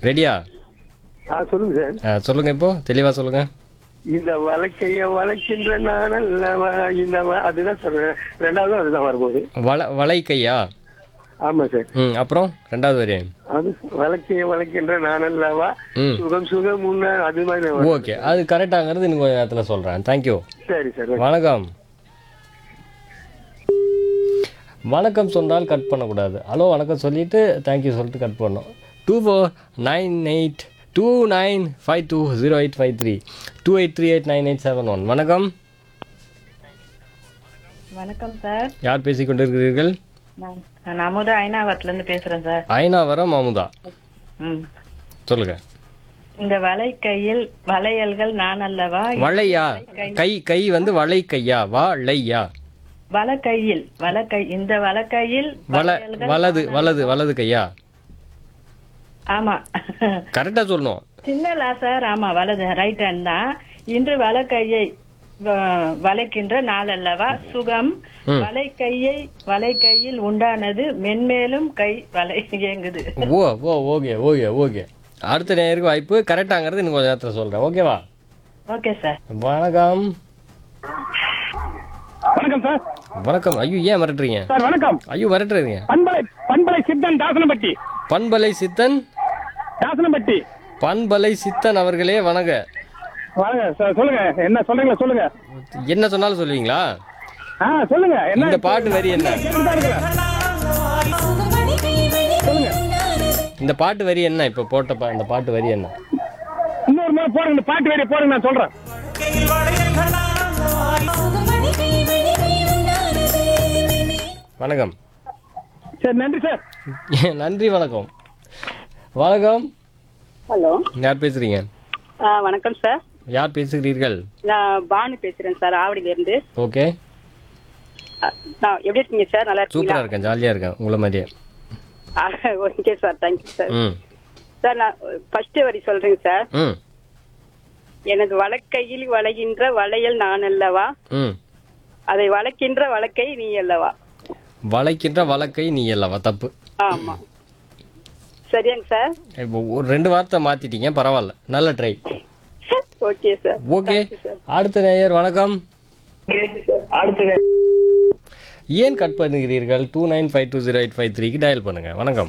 ரெடியா ஆ சொல்லுங்க சார் ஆ, சொல்லுங்க இப்போ தெளிவா சொல்லுங்க இந்த வழக்கைய வளைக்கின்ற நான் அல்லவா இந்த வ- அதுதான் சொல்றேன் ரெண்டாவது அதுதான் வரும்போது வள வளை கையா ஆமா சார் ம் அப்புறம் ரெண்டாவது வரி அது வழக்கைய வளைக்கின்ற நான் அல்லவா ம் சுகம் சுகம் முன்ன அது மாதிரி வரும். ஓகே அது கரெக்டாங்கிறது இன்னும் கொஞ்சம் நேரத்தில் சொல்கிறேன் தேங்க்யூ சரி சார் வணக்கம் வணக்கம் சொன்னால் கட் பண்ணக்கூடாது ஹலோ வணக்கம் சொல்லிட்டு தேங்க்யூ சொல்லிட்டு கட் பண்ணோம் two four nine eight two nine five two zero eight five three two eight three eight nine eight seven one வணக்கம் வணக்கம் சார் யார் பேசிக் கொண்டிருக்கிறீர்கள் நான் நான் அமுதா ஐநாவரத்துல இருந்து பேசுறேன் சார் ஐநாவரம் அமுதா ம் சொல்லுங்க இந்த வலை கையில் வளையல்கள் நான் அல்லவா வளையா கை கை வந்து வளை கையா வளையா வல கையில் வல கை இந்த வல கையில் வல வளையல்கள் வலது வலது வலது கையா ஆமா கரெக்டாக சொல்லணும் சின்னலா சார் ஆமா வலது ரைட் ஹேண்ட் தான் இன்று வல கையை வ- வளைக்கின்ற நாள் அல்லவா சுகம் வலை கையை வலை கையில் உண்டானது மென்மேலும் கை வலை இயங்குது oh oh okay okay okay அடுத்த நேருக்கு வாய்ப்பு கரெக்டாங்கிறது இன்னும் கொஞ்சம் நேரத்தில் சொல்கிறேன் ஓகேவா ஓகே சார் வணக்கம் வணக்கம் சார் வணக்கம் ஐயோ ஏன் மிரட்டுறீங்க சார் வணக்கம் ஐயோ மிரட்டுறீங்க பண்பலை பண்பலை சித்தன் தாசனப்பட்டி பண்பலை சித்தன் தாசனப்பட்டி பண்பலை சித்தன் அவர்களே வணங்க வாங்க சார் சொல்லுங்க என்ன சொல்றீங்களா சொல்லுங்க என்ன சொன்னாலும் சொல்லுவீங்களா ஆ சொல்லுங்க என்ன இந்த பாட்டு வரி என்ன கேட்டுதான் இருக்கிறேன். சொல்லுங்க இந்த பாட்டு வரி என்ன இப்போ போட்ட பா இந்த பாட்டு வரி என்ன இன்னொரு முறை போடுங்க இந்த பாட்டு வேற போடுங்க நான் சொல்றேன் வணக்கம் சரி நன்றி சார் நன்றி வணக்கம் வணக்கம் ஹலோ யார் பேசுறீங்க ஆ வணக்கம் சார் யார் பேசுகிறீர்கள் நான் பானு பேசுறேன் சார் ஆவடியில இருந்து ஓகே ஆ, நான் எப்படி இருக்கீங்க சார் நல்லா இருக்கீங்களா சூப்பராக இருக்கேன் ஜாலியாக இருக்கேன் உங்களை மாதிரியே ஓகே சார் தேங்க்யூ சார் ம் சார் நான் ஃபர்ஸ்ட் வரி சொல்றேங்க சார் ம் எனது வழக்கையில் வளைகின்ற வளையல் நான் அல்லவா ம் அதை வளைக்கின்ற வழக்கை நீ அல்லவா வளைக்கின்ற வழக்கை நீ அல்லவா தப்பு ஆமா சரியாங்க சார் இப்போ ஒரு ரெண்டு வார்த்தை மாத்திட்டீங்க பரவாயில்ல நல்ல ட்ரை ஓகே சார் ஓகே அடுத்த நேயர் வணக்கம் ஏன் கட் பண்ணுகிறீர்கள் two nine five two zero eight five த்ரீக்கு டயல் பண்ணுங்க வணக்கம்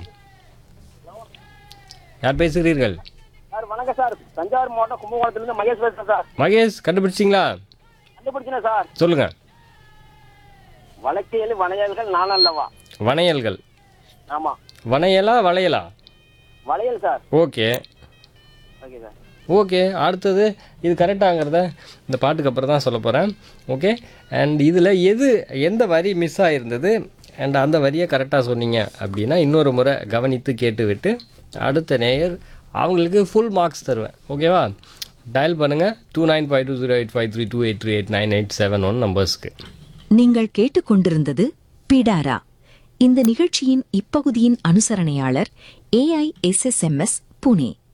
யார் பேசுகிறீர்கள் சார் வணக்கம் சார் தஞ்சாவூர் மாவட்டம் கும்பகோணத்துல இருந்து மகேஷ் பேசுறேன் சார் மகேஷ் கண்டுபிடிச்சிங்களா கண்டுபிடிச்சேன் சார் சொல்லுங்க வழக்கையில் வளையல்கள் நான் அல்லவா வளையல்கள் ஆமா வளையலா வளையலா வளையல் sir okay okay sir okay அடுத்தது இது கரெக்டாங்கிறத இந்த பாட்டுக்கு அப்புறம் தான் சொல்ல போகிறேன் ஓகே அண்ட் இதில் எது எந்த வரி மிஸ் ஆகிருந்தது அண்ட் அந்த வரியை கரெக்டாக சொன்னீங்க அப்படின்னா இன்னொரு முறை கவனித்து கேட்டுவிட்டு அடுத்த நேயர் அவங்களுக்கு ஃபுல் மார்க்ஸ் தருவேன் ஓகேவா டயல் பண்ணுங்கள் two nine five two zero eight five three two eight three eight nine eight seven one நம்பர்ஸ்க்கு நீங்கள் கேட்டுக்கொண்டிருந்தது பிடாரா இந்த நிகழ்ச்சியின் இப்பகுதியின் அனுசரணையாளர் ஏஐ எஸ்எஸ்எம்எஸ் புனே